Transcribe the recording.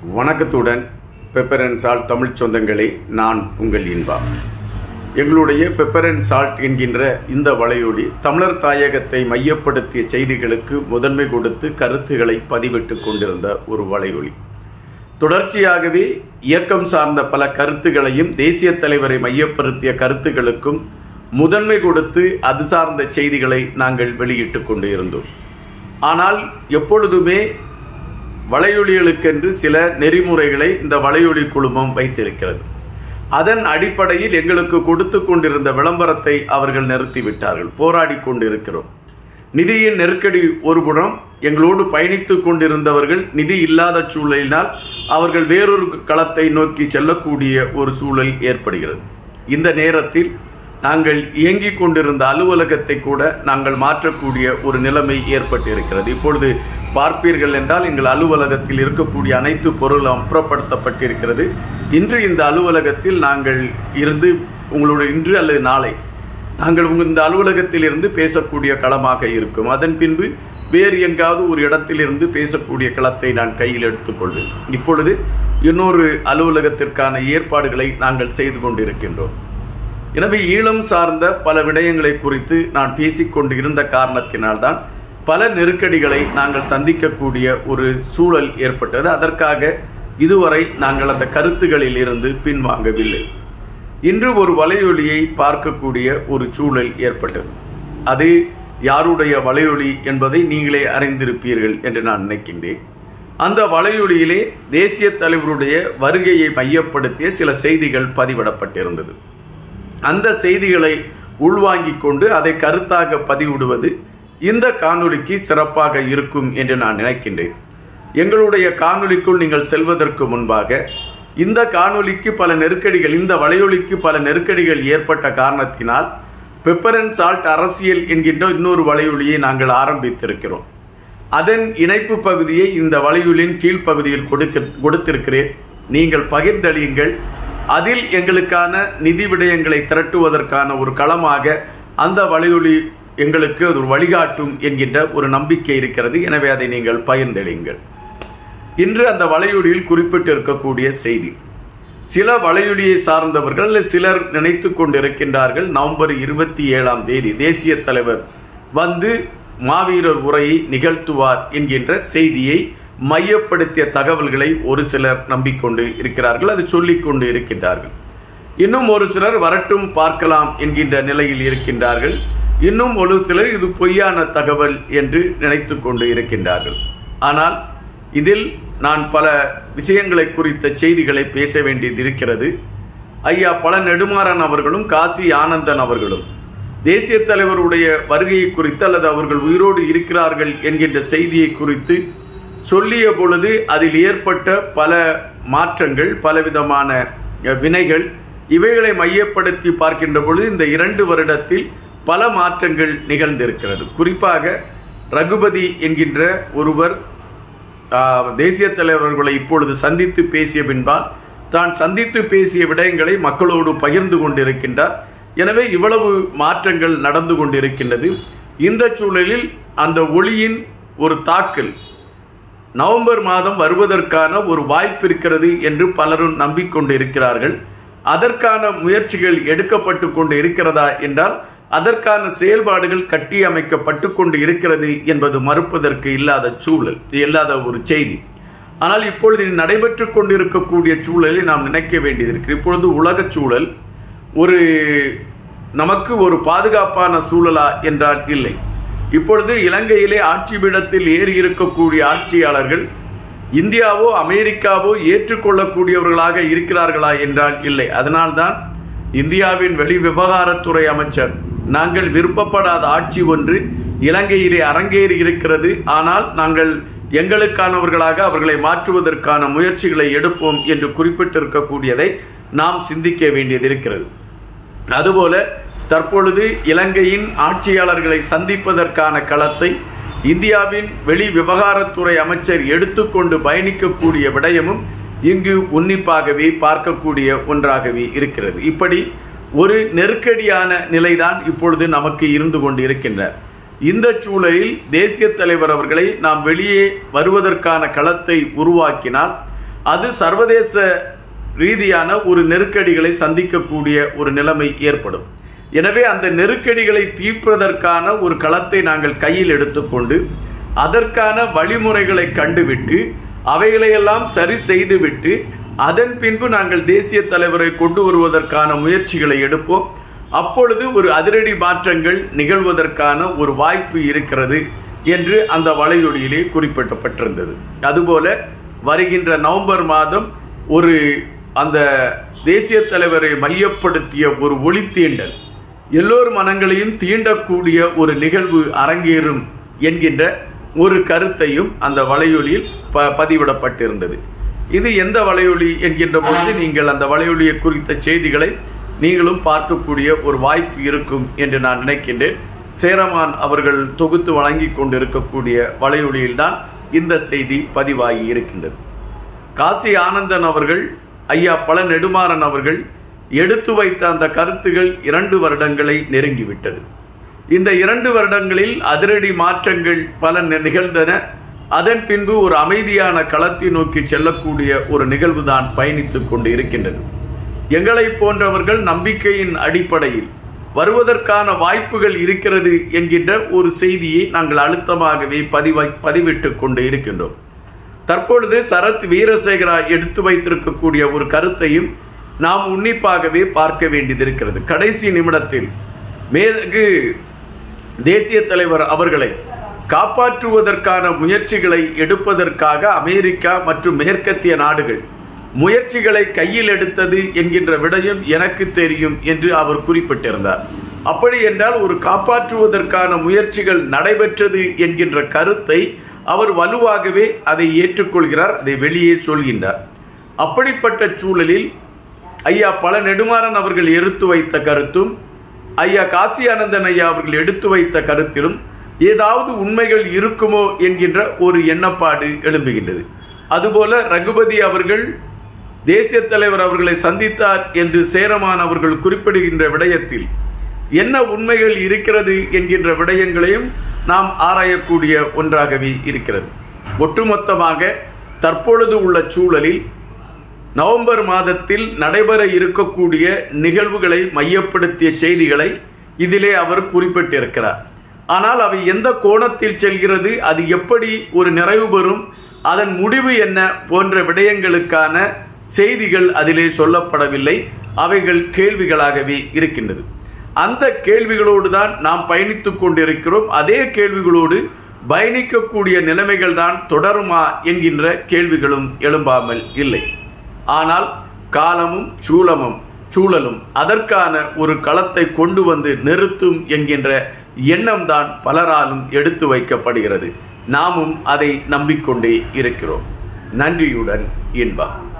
வணக்கத்துடன் pepper and salt Tamil சொந்தங்களே நான் உங்கள் இன்பா எங்களுடைய பெப்பர் அண்ட் சால்ட் என்கின்ற இந்த வலையொலி தமிழர் தாயகத்தை மையப்படுத்திய செய்திகளுக்கு முதன்மை கொடுத்து கருத்துக்களை பதிவிட்டு கொண்டிருந்த ஒரு வலையொலி தொடர்ச்சியாகவே இயக்கம் சார்ந்த பல கருத்துகளையும் தேசிய தலைவரை மையப்படுத்திய கருத்துகளுக்கும் முதன்மை கொடுத்து அது சார்ந்த செய்திகளை நாங்கள் வெளியிட்டுக் கொண்டு இருந்தோம் ஆனால் எப்பொழுதுமே வலையொலிகளுக்கென்று சில நெறிமுறைகளை இந்த வலையொலி குழுமம் வைத்திருக்கிறது அதன் அடிப்படையில் எங்களுக்கு கொடுத்து கொண்டிருந்த விளம்பரத்தை அவர்கள் நிறுத்திவிட்டார்கள் போராடி கொண்டிருக்கிறோம் நிதியின் நெருக்கடி ஒருபுறம் எங்களோடு பயணித்துக் கொண்டிருந்தவர்கள் நிதி இல்லாத சூழலினால் அவர்கள் வேறொரு களத்தை நோக்கி செல்லக்கூடிய ஒரு சூழல் ஏற்படுகிறது இந்த நேரத்தில் நாங்கள் இயங்கிக் கொண்டிருந்த அலுவலகத்தை கூட நாங்கள் மாற்றக்கூடிய ஒரு நிலைமை ஏற்பட்டிருக்கிறது இப்பொழுது பார்ப்பீர்கள் என்றால் எங்கள் அலுவலகத்தில் இருக்கக்கூடிய அனைத்து பொருளும் அப்புறப்படுத்தப்பட்டிருக்கிறது இன்று இந்த அலுவலகத்தில் நாங்கள் இருந்து உங்களுடைய இன்று அல்லது நாளை நாங்கள் உங்கள் இந்த அலுவலகத்தில் இருந்து பேசக்கூடிய களமாக இருக்கும் அதன் பின்பு வேறு எங்காவது ஒரு இடத்திலிருந்து பேசக்கூடிய களத்தை நான் கையில் எடுத்துக்கொள்வேன் இப்பொழுது இன்னொரு அலுவலகத்திற்கான ஏற்பாடுகளை நாங்கள் செய்து கொண்டிருக்கின்றோம் எனவே ஈழம் சார்ந்த பல விடயங்களை குறித்து நான் பேசிக்கொண்டு இருந்த காரணத்தினால்தான் பல நெருக்கடிகளை நாங்கள் சந்திக்கக்கூடிய ஒரு சூழல் ஏற்பட்டது அதற்காக இதுவரை நாங்கள் அந்த கருத்துகளில் இருந்து பின்வாங்கவில்லை இன்று ஒரு வலையொலியை பார்க்கக்கூடிய ஒரு சூழல் ஏற்பட்டது அது யாருடைய வலையொலி என்பதை நீங்களே அறிந்திருப்பீர்கள் என்று நான் நினைக்கின்றேன் அந்த வலையொலியிலே தேசிய தலைவருடைய வருகையை மையப்படுத்திய சில செய்திகள் பதிவிடப்பட்டிருந்தது அந்த செய்திகளை உள்வாங்கிக் கொண்டு அதை கருத்தாக பதிவிடுவது இந்த காணொளிக்கு சிறப்பாக இருக்கும் என்று நான் நினைக்கின்றேன் எங்களுடைய காணொளிக்குள் நீங்கள் செல்வதற்கு முன்பாக இந்த காணொளிக்கு பல நெருக்கடிகள் இந்த வலையொலிக்கு பல நெருக்கடிகள் ஏற்பட்ட காரணத்தினால் பெப்பர் அண்ட் சால்ட் அரசியல் என்கின்ற இன்னொரு வலையொலியை நாங்கள் ஆரம்பித்திருக்கிறோம் அதன் இணைப்பு பகுதியை இந்த வலையொலியின் கீழ்ப்பகுதியில் கொடுக்க கொடுத்திருக்கிறேன் நீங்கள் பகிர்ந்தளியுங்கள் அதில் எங்களுக்கான நிதி விடயங்களை திரட்டுவதற்கான ஒரு களமாக அந்த வலையொலி எங்களுக்கு அது ஒரு வழிகாட்டும் என்கின்ற ஒரு நம்பிக்கை இருக்கிறது எனவே அதை நீங்கள் பகிர்ந்தளியுங்கள் இன்று அந்த வலையொலியில் குறிப்பிட்டிருக்கக்கூடிய செய்தி சில வலையொலியை சார்ந்தவர்கள் அல்லது சிலர் நினைத்து கொண்டிருக்கின்றார்கள் நவம்பர் இருபத்தி ஏழாம் தேதி தேசிய தலைவர் வந்து மாவீரர் உரையை நிகழ்த்துவார் என்கின்ற செய்தியை மையப்படுத்திய தகவல்களை ஒரு சிலர் நம்பிக்கொண்டு இருக்கிறார்கள் அது சொல்லிக் கொண்டு இருக்கின்றார்கள் இன்னும் ஒரு சிலர் வரட்டும் பார்க்கலாம் என்கின்ற நிலையில் இருக்கின்றார்கள் இன்னும் ஒரு சிலர் இது பொய்யான தகவல் என்று நினைத்து கொண்டு இருக்கின்றார்கள் ஆனால் இதில் நான் பல விஷயங்களை குறித்த செய்திகளை பேச வேண்டியது இருக்கிறது ஐயா பல நெடுமாறன் அவர்களும் காசி ஆனந்தன் அவர்களும் தேசிய தலைவருடைய வருகையை குறித்து அல்லது அவர்கள் உயிரோடு இருக்கிறார்கள் என்கின்ற செய்தியை குறித்து சொல்லிய பொழுது அதில் ஏற்பட்ட பல மாற்றங்கள் பலவிதமான வினைகள் இவைகளை மையப்படுத்தி பார்க்கின்ற பொழுது இந்த இரண்டு வருடத்தில் பல மாற்றங்கள் நிகழ்ந்திருக்கிறது குறிப்பாக ரகுபதி என்கின்ற ஒருவர் தேசிய தலைவர்களை இப்பொழுது சந்தித்து பேசிய பின்பால் தான் சந்தித்து பேசிய விடயங்களை மக்களோடு பகிர்ந்து கொண்டிருக்கின்றார் எனவே இவ்வளவு மாற்றங்கள் நடந்து கொண்டிருக்கின்றது இந்த சூழலில் அந்த ஒளியின் ஒரு தாக்கல் நவம்பர் மாதம் வருவதற்கான ஒரு வாய்ப்பு இருக்கிறது என்று பலரும் நம்பிக்கொண்டு இருக்கிறார்கள் அதற்கான முயற்சிகள் எடுக்கப்பட்டு கொண்டு இருக்கிறதா என்றால் அதற்கான செயல்பாடுகள் கட்டி அமைக்கப்பட்டு கொண்டு இருக்கிறது என்பது மறுப்பதற்கு இல்லாத சூழல் இல்லாத ஒரு செய்தி ஆனால் இப்பொழுது நடைபெற்று கொண்டிருக்கக்கூடிய சூழலை நாம் நினைக்க வேண்டியது இருக்கு இப்பொழுது உலக சூழல் ஒரு நமக்கு ஒரு பாதுகாப்பான சூழலா என்றால் இல்லை இப்பொழுது இலங்கையிலே ஆட்சி பீடத்தில் ஏறி இருக்கக்கூடிய ஆட்சியாளர்கள் இந்தியாவோ அமெரிக்காவோ ஏற்றுக்கொள்ளக்கூடியவர்களாக இருக்கிறார்களா என்றால் இல்லை அதனால்தான் இந்தியாவின் வெளி விவகாரத்துறை அமைச்சர் நாங்கள் விருப்பப்படாத ஆட்சி ஒன்று இலங்கையிலே அரங்கேறி இருக்கிறது ஆனால் நாங்கள் எங்களுக்கானவர்களாக அவர்களை மாற்றுவதற்கான முயற்சிகளை எடுப்போம் என்று குறிப்பிட்டிருக்கக்கூடியதை நாம் சிந்திக்க வேண்டியது இருக்கிறது அதுபோல தற்பொழுது இலங்கையின் ஆட்சியாளர்களை சந்திப்பதற்கான களத்தை இந்தியாவின் வெளி விவகாரத்துறை அமைச்சர் எடுத்துக்கொண்டு பயணிக்கக்கூடிய விடயமும் இங்கு உன்னிப்பாகவே பார்க்கக்கூடிய ஒன்றாகவே இருக்கிறது இப்படி ஒரு நெருக்கடியான நிலைதான் இப்பொழுது நமக்கு இருந்து கொண்டு இருக்கின்ற இந்த சூழலில் தேசிய தலைவர் அவர்களை நாம் வெளியே வருவதற்கான களத்தை உருவாக்கினால் அது சர்வதேச ரீதியான ஒரு நெருக்கடிகளை சந்திக்கக்கூடிய ஒரு நிலைமை ஏற்படும் எனவே அந்த நெருக்கடிகளை தீர்ப்பதற்கான ஒரு களத்தை நாங்கள் கையில் எடுத்துக்கொண்டு அதற்கான வழிமுறைகளை கண்டுவிட்டு அவைகளையெல்லாம் சரி செய்துவிட்டு அதன் பின்பு நாங்கள் தேசிய தலைவரை கொண்டு வருவதற்கான முயற்சிகளை எடுப்போம் அப்பொழுது ஒரு அதிரடி மாற்றங்கள் நிகழ்வதற்கான ஒரு வாய்ப்பு இருக்கிறது என்று அந்த வலையொலியிலே குறிப்பிடப்பட்டிருந்தது அதுபோல வருகின்ற நவம்பர் மாதம் ஒரு அந்த தேசிய தலைவரை மையப்படுத்திய ஒரு ஒளித்தீண்டல் எல்லோர் மனங்களையும் தீண்டக்கூடிய ஒரு நிகழ்வு அரங்கேறும் என்கின்ற ஒரு கருத்தையும் அந்த வலையொலியில் ப பதிவிடப்பட்டிருந்தது இது எந்த வலையொலி என்கின்ற பொழுது நீங்கள் அந்த வலையொலியை குறித்த செய்திகளை நீங்களும் பார்க்கக்கூடிய ஒரு வாய்ப்பு இருக்கும் என்று நான் நினைக்கின்றேன் சேரமான் அவர்கள் தொகுத்து வழங்கி கொண்டிருக்கக்கூடிய வலையொலியில்தான் இந்த செய்தி பதிவாகி இருக்கின்றது காசி ஆனந்தன் அவர்கள் ஐயா பல நெடுமாறன் அவர்கள் எடுத்து வைத்த அந்த கருத்துகள் இரண்டு வருடங்களை நெருங்கிவிட்டது இந்த இரண்டு வருடங்களில் அதிரடி மாற்றங்கள் பல நிகழ்ந்தன அதன் பின்பு ஒரு அமைதியான களத்தை நோக்கி செல்லக்கூடிய ஒரு நிகழ்வுதான் பயணித்துக் கொண்டு இருக்கின்றது எங்களை போன்றவர்கள் நம்பிக்கையின் அடிப்படையில் வருவதற்கான வாய்ப்புகள் இருக்கிறது என்கின்ற ஒரு செய்தியை நாங்கள் அழுத்தமாகவே பதிவை பதிவிட்டுக் கொண்டு இருக்கின்றோம் தற்பொழுது சரத் வீரசேகரா எடுத்து வைத்திருக்கக்கூடிய ஒரு கருத்தையும் நாம் உன்னிப்பாகவே பார்க்க வேண்டியது இருக்கிறது கடைசி நிமிடத்தில் மேற்கு தேசிய தலைவர் அவர்களை காப்பாற்றுவதற்கான முயற்சிகளை எடுப்பதற்காக அமெரிக்கா மற்றும் மேற்கத்திய நாடுகள் முயற்சிகளை கையில் எடுத்தது என்கின்ற விடயம் எனக்கு தெரியும் என்று அவர் குறிப்பிட்டிருந்தார் அப்படி என்றால் ஒரு காப்பாற்றுவதற்கான முயற்சிகள் நடைபெற்றது என்கின்ற கருத்தை அவர் வலுவாகவே அதை ஏற்றுக்கொள்கிறார் அதை வெளியே சொல்கின்றார் அப்படிப்பட்ட சூழலில் ஐயா பல நெடுமாறன் அவர்கள் எடுத்து வைத்த கருத்தும் ஐயா காசி ஆனந்தன் ஐயா அவர்கள் எடுத்து வைத்த கருத்திலும் ஏதாவது உண்மைகள் இருக்குமோ என்கின்ற ஒரு எண்ணப்பாடு எழும்புகின்றது அதுபோல ரகுபதி அவர்கள் தேசிய தலைவர் அவர்களை சந்தித்தார் என்று சேரமான் அவர்கள் குறிப்பிடுகின்ற விடயத்தில் என்ன உண்மைகள் இருக்கிறது என்கின்ற விடயங்களையும் நாம் ஆராயக்கூடிய ஒன்றாகவே இருக்கிறது ஒட்டுமொத்தமாக தற்பொழுது உள்ள சூழலில் நவம்பர் மாதத்தில் நடைபெற இருக்கக்கூடிய நிகழ்வுகளை மையப்படுத்திய செய்திகளை இதிலே அவர் குறிப்பிட்டிருக்கிறார் ஆனால் அவை எந்த கோணத்தில் செல்கிறது அது எப்படி ஒரு நிறைவு பெறும் அதன் முடிவு என்ன போன்ற விடயங்களுக்கான செய்திகள் அதிலே சொல்லப்படவில்லை அவைகள் கேள்விகளாகவே இருக்கின்றது அந்த கேள்விகளோடு தான் நாம் பயணித்துக் கொண்டிருக்கிறோம் அதே கேள்விகளோடு பயணிக்கக்கூடிய நிலைமைகள் தான் தொடருமா என்கின்ற கேள்விகளும் எழும்பாமல் இல்லை ஆனால் காலமும் சூலமும் சூழலும் அதற்கான ஒரு களத்தை கொண்டு வந்து நிறுத்தும் என்கின்ற எண்ணம்தான் பலராலும் எடுத்து வைக்கப்படுகிறது நாமும் அதை நம்பிக்கொண்டே இருக்கிறோம் நன்றியுடன் இன்பம்